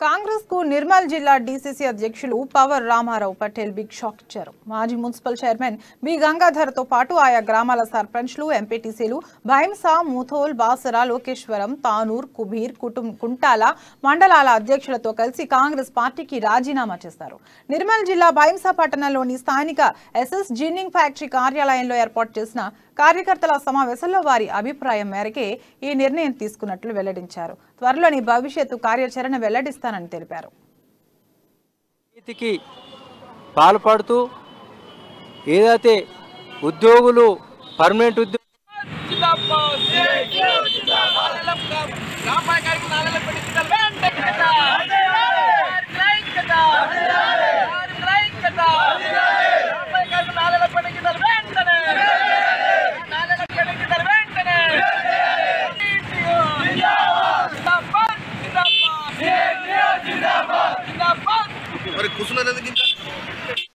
కాంగ్రెస్ కు నిర్మల్ జిల్లా డీసీసీ అధ్యక్షులు పవర్ రామారావు పటేల్ బిగ్ షాక్ ఇచ్చారు మాజీ మున్సిపల్ చైర్మన్ బి గంగాధర్ తో పాటు ఆయా గ్రామాల సర్పంచ్లు ఎంపీటీసీలు భైంసా ముథోల్ బాసర లోకేశ్వరం తానూర్ కుబీర్ కుటుం కుంటాల మండలాల అధ్యక్షులతో కలిసి కాంగ్రెస్ పార్టీకి రాజీనామా చేశారు నిర్మల్ జిల్లా భైంసా పట్టణంలోని స్థానిక ఎస్ఎస్ జిన్నింగ్ ఫ్యాక్టరీ కార్యాలయంలో ఏర్పాటు చేసిన కార్యకర్తల సమావేశంలో వారి అభిప్రాయం మేరకే ఈ నిర్ణయం తీసుకున్నట్లు వెల్లడించారు త్వరలోని భవిష్యత్తు కార్యాచరణ వెల్లడిస్తానని తెలిపారు నీతికి పాల్పడుతూ ఏదైతే ఉద్యోగులు పర్మనెంట్ ఉద్యోగులు మరి కూర్చున్నారు ఎందుకు ఇంకా